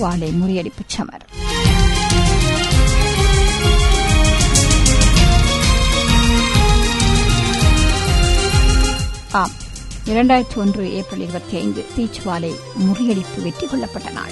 தீச்சுவாலை முறியடிப்புச் சமர் ஆம் இரண்டாயிரத்தி ஒன்று ஏப்ரல் இருபத்தி ஐந்து தீச்சுவாலை முறியடிப்பு வெற்றி கொள்ளப்பட்ட நாள்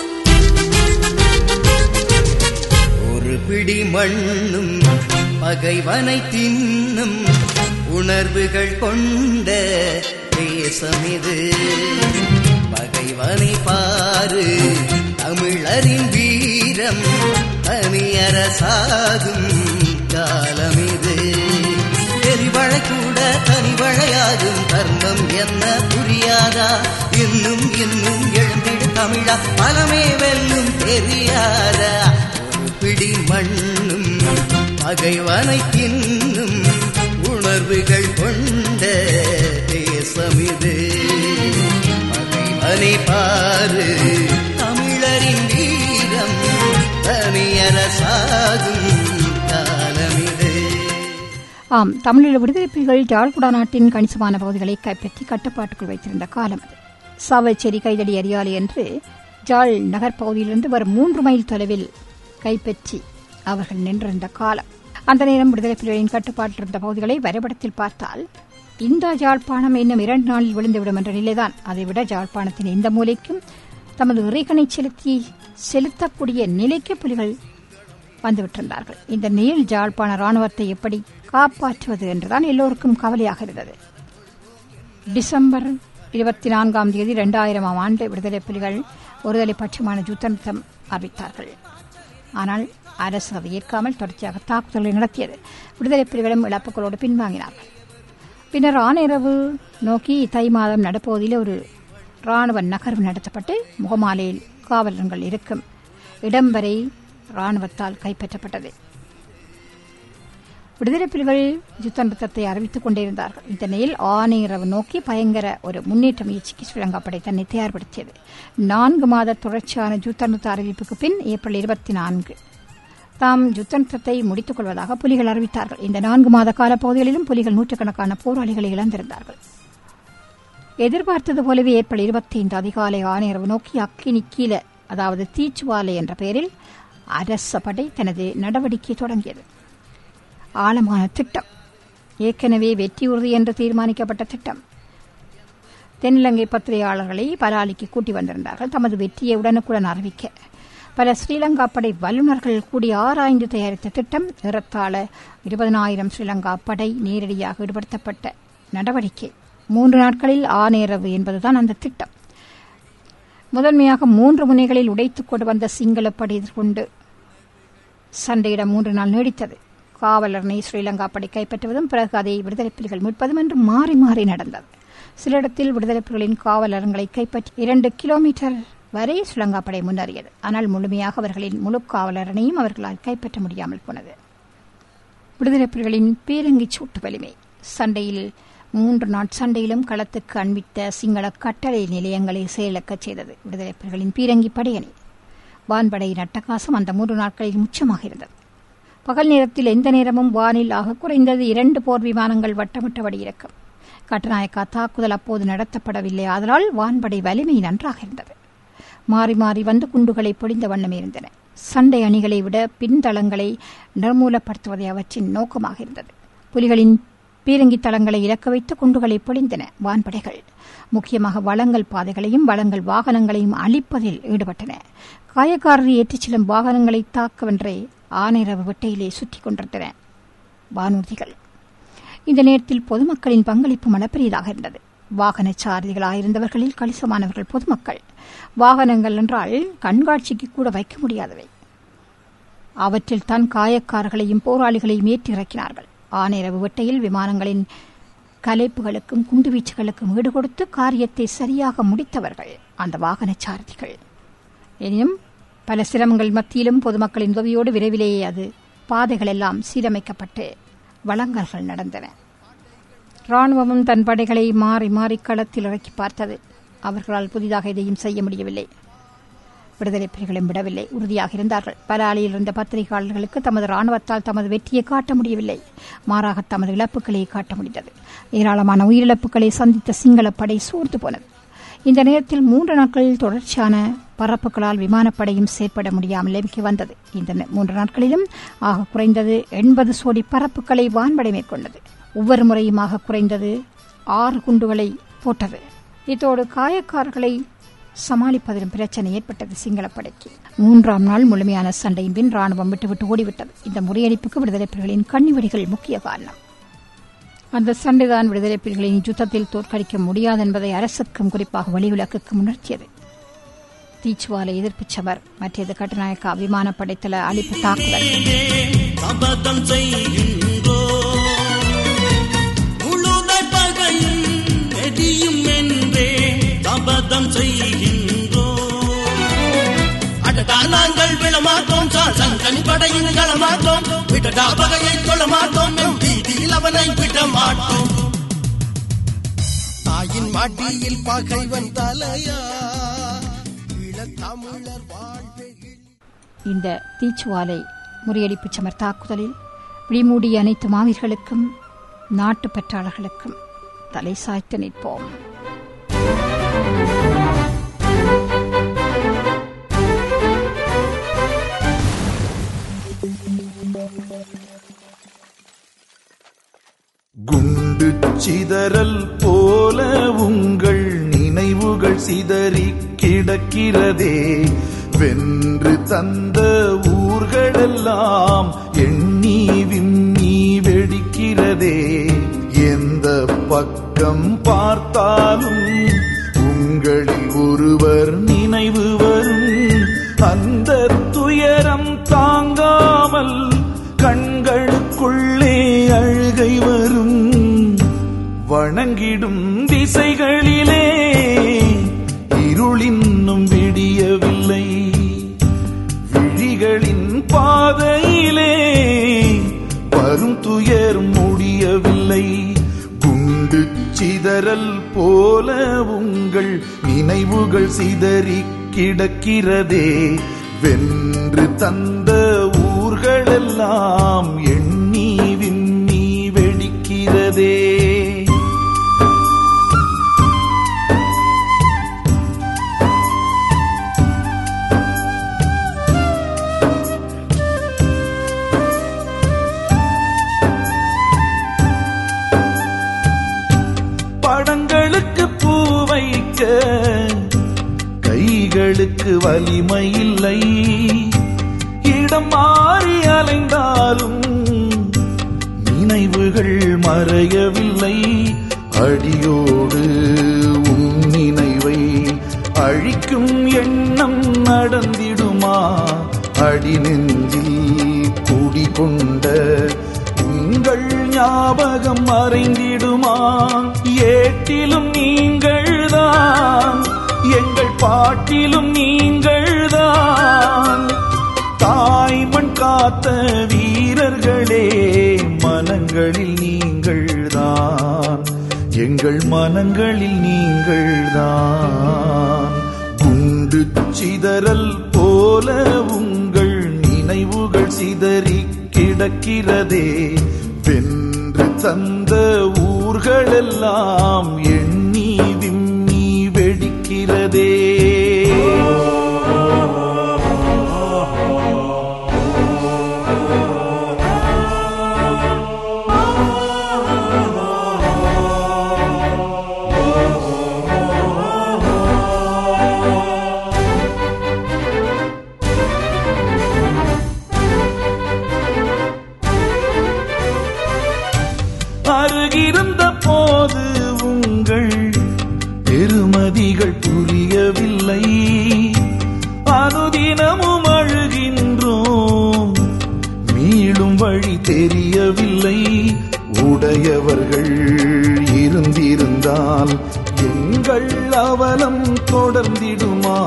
ஒரு பிடி மண்ணும் பகைவனை தின்னும் உணர்வுகள் கொண்ட தேசம் இது பகைவனை பாரு தமிழரின் வீரம் தனியரசாகும் காலம் இது எரிவழை கூட தனிவழையாகும் தர்மம் என்ன புரியாதா இன்னும் இன்னும் எழுந்திடு தமிழா பலமே வெல்லும் தெரியாதா ஒரு பிடி மண்ணும் பகைவனை தின்னும் உணர்வுகள் கொண்ட தேசம் இது பகைவனை பாரு தமிழரின் வீரம் தனியரசாகும் காலம் இது ஆம் தமிழீழ விடுதலை புலிகள் ஜாழ்குடா நாட்டின் கணிசமான பகுதிகளை கைப்பற்றி கட்டுப்பாட்டுக்குள் வைத்திருந்த காலம் அது சாவச்சேரி கைதடி அரியாலை என்று ஜாழ் நகர் பகுதியிலிருந்து வரும் மூன்று மைல் தொலைவில் கைப்பற்றி அவர்கள் நின்றிருந்த காலம் அந்த நேரம் விடுதலை புலிகளின் கட்டுப்பாட்டில் இருந்த பகுதிகளை வரைபடத்தில் பார்த்தால் இந்த ஜாழ்ப்பாணம் இன்னும் இரண்டு நாளில் விழுந்துவிடும் என்ற நிலைதான் அதைவிட ஜாழ்ப்பாணத்தின் இந்த மூலைக்கும் தமது இறைகனை செலுத்தி செலுத்தக்கூடிய நிலைக்கு புலிகள் வந்துவிட்டிருந்தார்கள் இந்த நீள் ஜாழ்ப்பாண ராணுவத்தை எப்படி காப்பாற்றுவது என்றுதான் எல்லோருக்கும் கவலையாக இருந்தது டிசம்பர் இருபத்தி நான்காம் தேதி இரண்டாயிரமாம் ஆண்டு விடுதலை புலிகள் ஒருதலை பட்சமான யுத்தம் அறிவித்தார்கள் ஆனால் அரசு அதை ஏற்காமல் தொடர்ச்சியாக தாக்குதல்களை நடத்தியது விடுதலை புலிகளும் இழப்புகளோடு பின்வாங்கினார்கள் பின்னர் ஆனிரவு நோக்கி தை மாதம் நடப்போதில் ஒரு ராணுவ நகர்வு நடத்தப்பட்டு முகமாலையில் காவலர்கள் இருக்கும் இடம் வரை ராணுவத்தால் கைப்பற்றப்பட்டது விடுதலை புலிகள் யுத்த நிறுத்தத்தை அறிவித்துக் கொண்டிருந்தார்கள் இந்த நிலையில் ஆணையரவு நோக்கி பயங்கர ஒரு முன்னேற்ற முயற்சிக்கு ஸ்ரீலங்கா படை தன்னை தயார்படுத்தியது நான்கு மாத தொடர்ச்சியான யுத்த நிறுத்த அறிவிப்புக்கு பின் ஏப்ரல் இருபத்தி நான்கு தாம் யுத்த நிறுத்தத்தை முடித்துக் கொள்வதாக புலிகள் அறிவித்தார்கள் இந்த நான்கு மாத கால பகுதிகளிலும் புலிகள் நூற்றுக்கணக்கான போராளிகளை இழந்திருந்தார்கள் எதிர்பார்த்தது போலவே ஏப்ரல் இருபத்தி ஐந்து அதிகாலை ஆணையரவு நோக்கி அக்கினி கீழ அதாவது தீச்சுவாலை என்ற பெயரில் அரச படை தனது நடவடிக்கை தொடங்கியது ஆழமான திட்டம் ஏற்கனவே வெற்றி உறுதி என்று தீர்மானிக்கப்பட்ட திட்டம் தென்னிலங்கை பத்திரிகையாளர்களை பலாலிக்கு கூட்டி வந்திருந்தார்கள் தமது வெற்றியை உடனுக்குடன் அறிவிக்க பல ஸ்ரீலங்கா படை வல்லுநர்கள் கூடி ஆராய்ந்து தயாரித்த திட்டம் ஏறத்தாழ இருபதனாயிரம் ஸ்ரீலங்கா படை நேரடியாக ஈடுபடுத்தப்பட்ட நடவடிக்கை மூன்று நாட்களில் ஆநேரவு என்பதுதான் அந்த திட்டம் முதன்மையாக மூன்று முனைகளில் உடைத்துக் கொண்டு வந்த சிங்கள படை எதிர்கொண்டு சண்டையிட மூன்று நாள் நீடித்தது காவலர்னை ஸ்ரீலங்கா படை கைப்பற்றுவதும் பிறகு அதை விடுதலை புலிகள் மீட்பதும் என்று மாறி மாறி நடந்தது சில இடத்தில் விடுதலை புலிகளின் காவலர்களை கைப்பற்றி இரண்டு கிலோமீட்டர் வரை ஸ்ரீலங்கா படை முன்னேறியது ஆனால் முழுமையாக அவர்களின் முழு காவலரனையும் அவர்களால் கைப்பற்ற முடியாமல் போனது விடுதலை புலிகளின் பீரங்கி சூட்டு வலிமை சண்டையில் மூன்று நாட் சண்டையிலும் களத்துக்கு அண்மித்த சிங்கள கட்டளை நிலையங்களை செயலக்கச் செய்தது விடுதலை புலிகளின் பீரங்கி படையணி வான்படையின் அட்டகாசம் அந்த மூன்று நாட்களில் முச்சமாக இருந்தது பகல் நேரத்தில் எந்த நேரமும் வானில் ஆக குறைந்தது இரண்டு போர் விமானங்கள் வட்டமிட்டபடி இருக்கும் கட்டுநாயக்கா தாக்குதல் அப்போது நடத்தப்படவில்லை அதனால் வான்படை வலிமை நன்றாக இருந்தது மாறி மாறி வந்து குண்டுகளை பொழிந்த வண்ணம் இருந்தன சண்டை அணிகளை விட பின்தளங்களை நிர்மூலப்படுத்துவதே அவற்றின் நோக்கமாக இருந்தது புலிகளின் பீரங்கி தளங்களை இலக்க வைத்து குண்டுகளை பொழிந்தன வான்படைகள் முக்கியமாக வளங்கள் பாதைகளையும் வளங்கள் வாகனங்களையும் அழிப்பதில் ஈடுபட்டன காயக்காரரை ஏற்றிச் செல்லும் வாகனங்களை தாக்கவென்றே ஆனிரவு வெட்டையிலே சுற்றி கொண்டிருந்தன வானூர்திகள் இந்த நேரத்தில் பொதுமக்களின் பங்களிப்பு அளப்பெரியதாக இருந்தது வாகன சாரதிகளாயிருந்தவர்களில் கணிசமானவர்கள் பொதுமக்கள் வாகனங்கள் என்றால் கண்காட்சிக்கு கூட வைக்க முடியாதவை அவற்றில் தான் காயக்காரர்களையும் போராளிகளையும் ஏற்றி இறக்கினார்கள் ஆனிரவு வெட்டையில் விமானங்களின் கலைப்புகளுக்கும் குண்டுவீச்சுகளுக்கும் ஈடுகொடுத்து காரியத்தை சரியாக முடித்தவர்கள் அந்த வாகன சாரதிகள் எனினும் பல சிரமங்கள் மத்தியிலும் பொதுமக்களின் உதவியோடு விரைவிலேயே அது பாதைகள் எல்லாம் சீரமைக்கப்பட்டு வழங்கல்கள் நடந்தன ராணுவமும் தன் படைகளை மாறி மாறி களத்தில் இறக்கி பார்த்தது அவர்களால் புதிதாக எதையும் செய்ய முடியவில்லை விடுதலை புலிகளும் விடவில்லை உறுதியாக இருந்தார்கள் பல ஆலையில் இருந்த பத்திரிகையாளர்களுக்கு தமது ராணுவத்தால் தமது வெற்றியை காட்ட முடியவில்லை மாறாக தமது இழப்புகளை காட்ட முடிந்தது ஏராளமான உயிரிழப்புகளை சந்தித்த சிங்கள படை சோர்ந்து போனது இந்த நேரத்தில் மூன்று நாட்களில் தொடர்ச்சியான பரப்புகளால் விமானப்படையும் செயற்பட முடியாமல் நிலைமைக்கு வந்தது இந்த நே- மூன்று நாட்களிலும் ஆக குறைந்தது எண்பது சோடி பரப்புகளை வான்படை மேற்கொண்டது ஒவ்வொரு முறையுமாக குறைந்தது ஆறு குண்டுகளை போட்டது இதோடு காயக்காரர்களை சமாளிப்பதிலும் பிரச்சனை ஏற்பட்டது சிங்களப்படைக்கு மூன்றாம் நாள் முழுமையான சண்டையின் பின் ராணுவம் விட்டுவிட்டு ஓடிவிட்டது இந்த முறியடிப்புக்கு விடுதலை புலிகளின் கண்ணிவெடிகள் முக்கிய காரணம் அந்த சண்டைதான் விடுதலை புலிகளின் யுத்தத்தில் தோற்கடிக்க முடியாது என்பதை அரசுக்கும் குறிப்பாக வெளியுலகுக்கும் உணர்த்தியது தீச்சுவாலை எதிர்ப்புச் சமர் மற்றது கட்டுநாயக்கா விமானப்படை தள அழிப்பு தாக்குதல் சபதம் செய்கின்றோ முழுதை பகையும் வெடியும் என்றே சபதம் செய்கின்றோ அடடா நாங்கள் விழமாட்டோம் சங்கனி படையின் களமாட்டோம் விடடா பகையை கொள்ளமாட்டோம் எம் வீதியில் அவனை விட மாட்டோம் தாயின் மாட்டியில் பகைவன் தலையா தமிழர் வாழ்வே இந்த தீச்சுவாலை முறியடிப்பு சமர் தாக்குதலில் விழிமூடிய அனைத்து மாவீர்களுக்கும் நாட்டு பற்றாளர்களுக்கும் தலை சாய்த்து நிற்போம் குண்டு சிதறல் போல உங்கள் நினைவுகள் சிதறி கிடக்கிறதே வென்று தந்த ஊர்களெல்லாம் எண்ணி விம்மி வெடிக்கிறதே எந்த பக்கம் பார்த்தாலும் உங்களில் ஒருவர் நினைவு வரும் அந்த துயரம் தாங்காமல் கண்களுக்குள்ளே அழுகை வரும் வணங்கிடும் திசைகளிலே இருளின்னும் விடியவில்லை விழிகளின் பாதையிலே வரும் துயர் முடியவில்லை குண்டு சிதறல் போல உங்கள் நினைவுகள் சிதறி கிடக்கிறதே வென்று தந்த ஊர்களெல்லாம் எண்ணி விண்ணி வெடிக்கிறதே படங்களுக்கு பூ வைக்க கைகளுக்கு வலிமை இல்லை இடம் மாறி அலைந்தாலும் நினைவுகள் மறையவில்லை அடியோடு உன் நினைவை அழிக்கும் எண்ணம் நடந்திடுமா அடி நெஞ்சில் குடிகொண்ட உங்கள் ஞாபகம் மறைந்திடுமா ஏட்டிலும் நீங்கள்தான் எங்கள் பாட்டிலும் நீங்கள்தான் தாய்மண் காத்த வீரர்களே மனங்களில் நீங்கள்தான் எங்கள் மனங்களில் நீங்கள்தான் குண்டு சிதறல் போல உங்கள் நினைவுகள் சிதறி கிடக்கிறதே வென்று தந்த ஊர்களெல்லாம் எண்ணி விம்மி வெடிக்கிறதே அருகிருந்த போது உங்கள் பெருமதிகள் புரியவில்லை அனுதினமும் அழுகின்றோம் மீளும் வழி தெரியவில்லை உடையவர்கள் இருந்திருந்தால் எங்கள் அவலம் தொடர்ந்திடுமா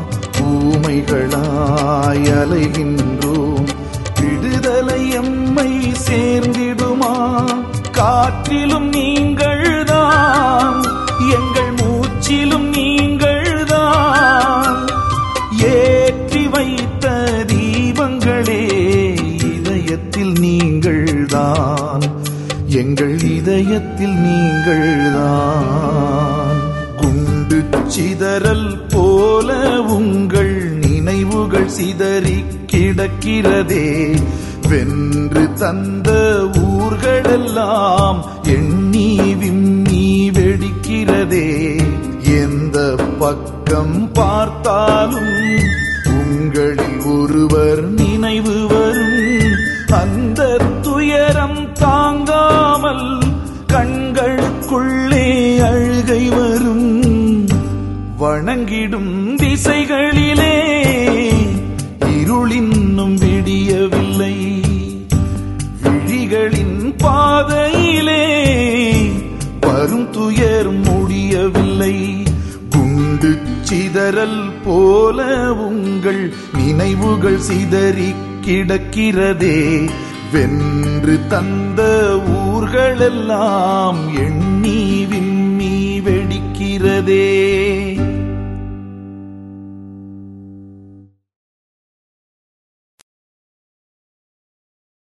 ஊமைகளாய் அலைகின்றோம் விடுதலை எம்மை சேர்ந்திடுமா காற்றிலும் நீங்கள்தான் எங்கள் மூச்சிலும் நீங்கள்தான் ஏற்றி வைத்த தீபங்களே இதயத்தில் நீங்கள்தான் எங்கள் இதயத்தில் நீங்கள்தான் குண்டு சிதறல் போல உங்கள் நினைவுகள் சிதறி கிடக்கிறதே வென்று தந்த ஊர்களெல்லாம் எண்ணி விம்மி வெடிக்கிறதே எந்த பக்கம் பார்த்தாலும் உங்களில் ஒருவர் நினைவு வரும் அந்த துயரம் தாங்காமல் கண்களுக்குள்ளே அழுகை வரும் வணங்கிடும் திசைகளிலே இருளின்னும் விடியவில்லை விழிகளின் பாதையிலே வரும் துயர் முடியவில்லை குண்டு சிதறல் போல உங்கள் நினைவுகள் சிதறி கிடக்கிறதே வென்று தந்த ஊர்களெல்லாம் எண்ணி விம்மி வெடிக்கிறதே